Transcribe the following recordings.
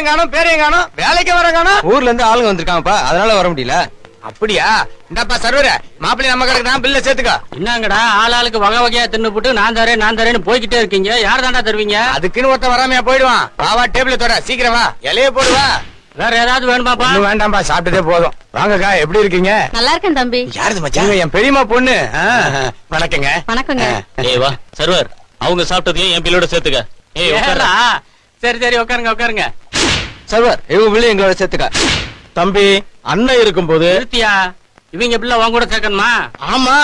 ஆளையும் காணும் பேரையும் காணும் வேலைக்கு வர காணும் ஊர்ல இருந்து ஆளுங்க வந்திருக்காங்கப்பா அதனால வர முடியல அப்படியா இந்தாப்பா சர்வர மாப்பிள்ளை நம்ம கடைக்கு தான் பில்ல சேர்த்துக்கோ என்னங்கடா ஆள் ஆளுக்கு வகை வகையா தின்னு போட்டு நான் தரேன் நான் தரேன்னு போய்கிட்டே இருக்கீங்க யார் தாண்டா தருவீங்க அதுக்குன்னு ஒருத்தன் வராமையா போயிடுவான் வா வா டேபிள் தொட சீக்கிரம் வா இலைய போடுவா வேற ஏதாவது வேணுமாப்பா ஒண்ணும் வேண்டாம்பா சாப்பிட்டதே போதும் வாங்கக்கா எப்படி இருக்கீங்க நல்லா இருக்கேன் தம்பி யாருது மச்சான் என் பெரியம்மா பொண்ணு ஆ, வணக்கங்க வணக்கங்க ஏய் வா சர்வர் அவங்க சாப்பிட்டதையும் என் பிள்ளோட சேர்த்துக்க ஏய் உட்கார்றா. ஏறா? சரி சரி உட்காருங்க உட்காருங்க சர்வர் இவங்க பிள்ளை எங்களோட சேர்த்துக்க தம்பி அண்ணன் இருக்கும்போது நிறுத்தியா இவங்க பிள்ளை உன் கூட சேர்க்கணுமா ஆமா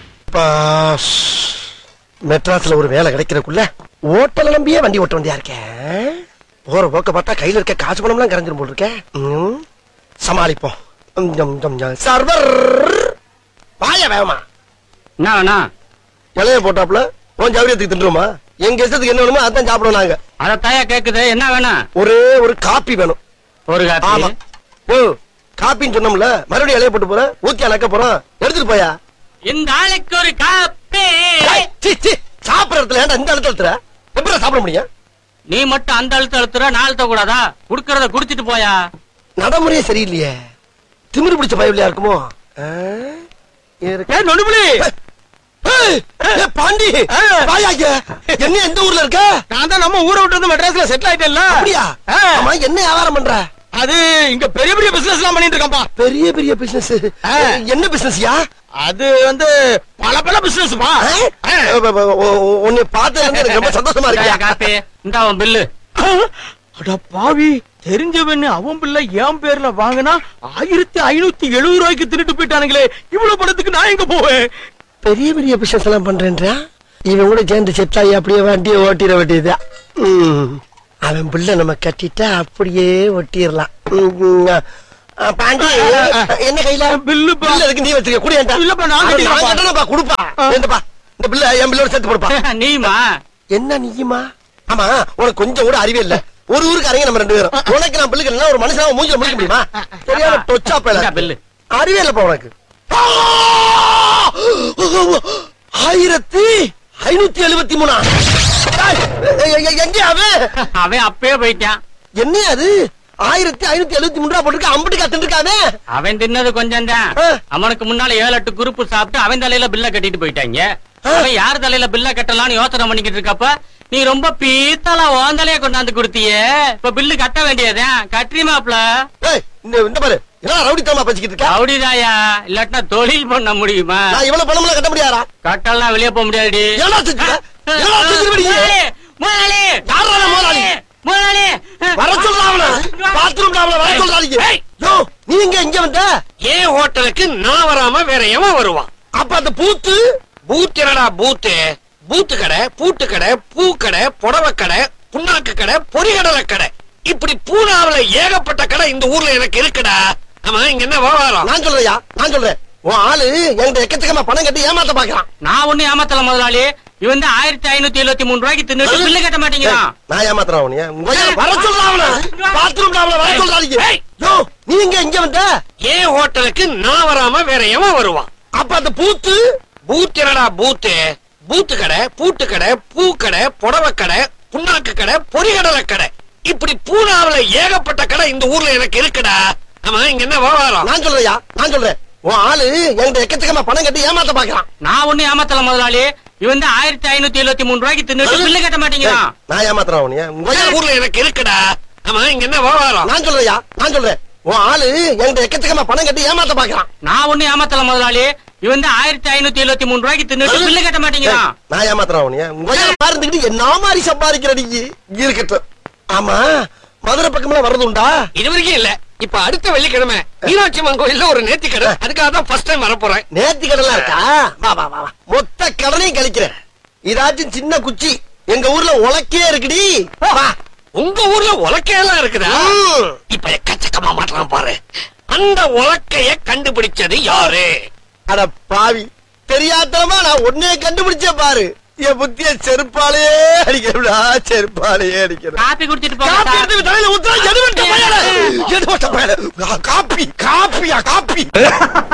மெட்ராஸ்ல ஒரு வேலை கிடைக்கிறதுக்குள்ள ஓட்டல நம்பியே வண்டி ஓட்ட வண்டியா இருக்கேன் போற போக்க பார்த்தா கையில இருக்க காசு பணம்லாம் கரைஞ்சிரும் போல் இருக்கேன் ம், சமாளிப்போம் ம், ஜம், ஜம், ஜம். சர்வர் வாய வேகமா என்ன வேணா இலைய போட்டாப்புல உன் ஜவுரியத்துக்கு தின்றுமா எங்க இஷ்டத்துக்கு என்ன வேணுமோ அதான் சாப்பிடுவோம் நாங்க அத தாயா கேக்குது என்ன வேணும் ஒரே ஒரு காப்பி வேணும் ஒரு ஆமா காப்பி ஓ காப்பின்னு சொன்னோம்ல மறுபடியும் இலைய போட்டு போறேன் ஊத்தியா நக்க போறோம் எடுத்துட்டு போயா இந்த ஆளுக்கு ஒரு காப்பி ஏய், சீ, சீ, சாப்பிடுற இடத்துல ஏன்டா இந்த இடத்துல எடுத்துற எப்படி சாப்பிட முடியும் நீ மட்டும் அந்த அழுத்த அழுத்துற நான் அழுத்த கூடாதா குடுக்கறத குடிச்சிட்டு போயா நடைமுறையே சரியில்லையே திமிரு பிடிச்ச பயவில்லையா இருக்குமோ ஆ? இருக்கு. ஏய் நொடுபுலி ஏய், ஏய், பாண்டி வாயா இங்க. என்ன எந்த ஊர்ல இருக்க நான் தான் நம்ம ஊரை விட்டு வந்து மெட்ராஸ்ல செட்டில் ஆயிட்டேன்ல அப்படியா ஆ. ஆமா என்ன வியாபாரம் பண்ற அது இங்க பெரிய பெரிய பிசினஸ் எல்லாம் பண்ணிட்டு இருக்கான்ப்பா பெரிய பெரிய பிசினஸ் ஆ. என்ன பிசினஸ்யா அது வந்து பல பல பிசினஸ்ப்பா உன்னை பார்த்ததுல இருந்து எனக்கு ரொம்ப சந்தோஷமா இந்தாயா இருக்கியா காப்பி இந்த அவன் பில்லு அட பாவி தெரிஞ்சவன்னு அவன் பிள்ளை என் பேர்ல வாங்கினா ஆயிரத்தி ஐநூத்தி எழுபது ரூபாய்க்கு திருட்டு போயிட்டானுங்களே இவ்வளவு பணத்துக்கு நான் எங்க போவேன் பெரிய பெரிய பிசினஸ் எல்லாம் பண்றேன்றா இவன் கூட சேர்ந்து செட்டாயி அப்படியே வண்டியை ஓட்டிட வேண்டியதுதான் ம். அவன் பிள்ளை நம்ம கட்டிட்டா அப்படியே ஒட்டிடலாம் ம், ஆ, பாண்டி என்ன கையில பில்லுப்பா. பில்லு இருக்கு நீ வச்சிருக்க குடியேன்டா இல்லப்பா, நான் அட, கட்டிக்கிறேன்ப்பா. கட்டணும்ப்பா, கொடுப்பா ஏண்டப்பா இந்த பிள்ளை என் பிள்ளோட சேர்த்து கொடுப்பா நீமா என்ன நீயுமா ஆமா உனக்கு கொஞ்சம் கூட அறிவே இல்ல ஒரு ஊருக்கு அரங்க நம்ம ரெண்டு பேரும் உனக்கு நான் பிள்ளைக்கு என்ன ஒரு மனுஷன் மூஞ்சில முடிக்க முடியுமா சரியான தொச்சா இந்தா பேல பில்லு அறிவே இல்லப்பா உனக்கு ஆயிரத்தி ஐநூத்தி எழுபத்தி மூணா எங்க அவன் அவன் அப்பயே போயிட்டான் என்ன அது ஆயிரத்தி ஐநூத்தி எழுபத்தி மூணு ரூபா போட்டுருக்கு அம்பட்டு கத்துருக்கானே அவன் தின்னது கொஞ்சம் தான் ஆ. அவனுக்கு முன்னால ஏழு எட்டு குரூப் சாப்பிட்டு அவன் தலையில பில்ல கட்டிட்டு போயிட்டாங்க அவன் யார் தலையில பில்ல கட்டலாம்னு யோசனை பண்ணிக்கிட்டு இருக்கப்ப நீ ரொம்ப பீத்தலா உன் தலைய கொண்டாந்து கொடுத்தியே இப்ப பில்லு கட்ட வேண்டியதுதான் கட்டுறிமாப்ல ஏய், இந்த இந்த பாரு என்ன ரவுடித்தனமா பேசிக்கிட்டு இருக்க அப்படிதாயா இல்லாட்டினா தொழில் பண்ண முடியுமா நான் இவ்வளவு பணமெல்லாம் கட்ட முடியாதா கட்டலாம் வெளியே போக முடியாதுடி என்னடா செஞ்சுட்ட? என்னடா செஞ்சுட்ட நீ? முதலாளி யார்றா அந்த முதலாளி? முதலாளி வர சொல்றா அவன பாத்ரூம் அவன வர சொல்றாதீங்க யோ நீ எங்க இங்க வந்த ஏன் ஹோட்டலுக்கு நான் வராம வேற எவன் வருவான் அப்ப அந்த பூத்து பூத் என்னடா பூத்து பூத்து கடை பூட்டு கடை பூ கடை புடவை கடை புண்ணாக்கு கடை பொறிகடலை கடை இப்படி பூனாவுல ஏகப்பட்ட கடை இந்த ஊர்ல எனக்கு இருக்குடா ஆமா இங்க என்ன வியாபாரம் நான் சொல்றேயா நான் சொல்றேன் உன் ஆளு என்கிட்ட எக்கச்சக்கமா பணம் கட்டி ஏமாத்த பாக்குறான் நான் ஒண்ணு ஏமாத்தல முதலாளி இவன் தான் ஆயிரத்தி ஐநூத்தி எழுபத்தி மூணு ரூபாய்க்கு தின்னுட்டு பில்லு கட்ட மாட்டேங்கிறான் நான் ஏமாத்துறேன் அவனைய வர சொல்றா அவன பாத்ரூம் அவன வர சொல்றாதீங்க ஏய். யோ நீ எங்க இங்க வந்த ஏன் ஹோட்டலுக்கு நான் வராம வேற எவன் வருவான் அப்ப அந்த பூத்து பூத் என்னடா பூத்து பூத்து கடை பூட்டு கடை பூ கடை புடவை கடை புண்ணாக்கு கடை பொறிகடலை கடை இப்படி பூனாவுல ஏகப்பட்ட கடை இந்த ஊர்ல எனக்கு இருக்குடா ஆமா இங்க என்ன வியாபாரம் நான் சொல்றேயா நான் சொல்றேன் உன் ஆளு என்கிட்ட எக்கச்சக்கமா பணம் கட்டி ஏமாத்த பாக்குறான் நான் ஒண்ணு ஏமாத்தல முதலாளி இவன் தான் ஆயிரத்தி ஐநூத்தி எழுபத்தி மூணு ரூபாய்க்கு தின்னுட்டு பில்லு கட்ட மாட்டேங்கிறான் நான் ஏமாத்துறேன் அவனைய இந்த ஊர்ல எனக்கு இருக்குடா ஆமா இங்க என்ன வியாபாரம் நான் சொல்றேயா நான் சொல்றேன் உன் ஆளு என்கிட்ட எக்கச்சக்கமா பணம் கட்டி ஏமாத்த பாக்குறான் நான் ஒண்ணு ஏமாத்தல முதலாளி இவன் தான் ஆயிரத்தி ஐநூத்தி எழுபத்தி மூணு ரூபாய்க்கு தின்னுட்டு பில்லு கட்ட மாட்டேங்கிறான் நான் ஏமாத்துறேன் அவனைய பாருந்துக்கிட்டு என்ன மாதிரி சம்பாதிக்கிற நீ இருக்கட்டும் ஆமா மதுரை பக்கம்லாம் வர்றது உண்டா இது வரைக்கும் இல்ல இப்ப அடுத்த வெள்ளிக்கிழமை மீனாட்சி அம்மன் கோயில்ல ஒரு நேர்த்தி கடை அதுக்காக தான் ஃபர்ஸ்ட் டைம் வர போறேன் நேர்த்தி கடலாம் இருக்கா வா வா வா வா. மொத்த கடனையும் கழிக்கிறேன் இதாச்சும் சின்ன குச்சி எங்க ஊர்ல உலக்கே இருக்குடி வா உங்க ஊர்ல உலக்கையெல்லாம் இருக்குதா ம். இப்ப எக்கச்சக்கமா மாட்டலாம் பாரு அந்த உலக்கைய கண்டுபிடிச்சது யாரு அட பாவி தெரியாதனமா நான் ஒன்னே கண்டுபிடிச்சேன் பாரு என் புத்திய செருப்பாலேயே அடிக்கிறா செருப்பாலேயே அடிக்கிறேன் காப்பி குடிச்சிட்டு காப்பி போங்க எடுத்து தலையில ஊத்துறா எதுவட்ட பயல எதுவட்ட பயல காப்பி காப்பியா காப்பி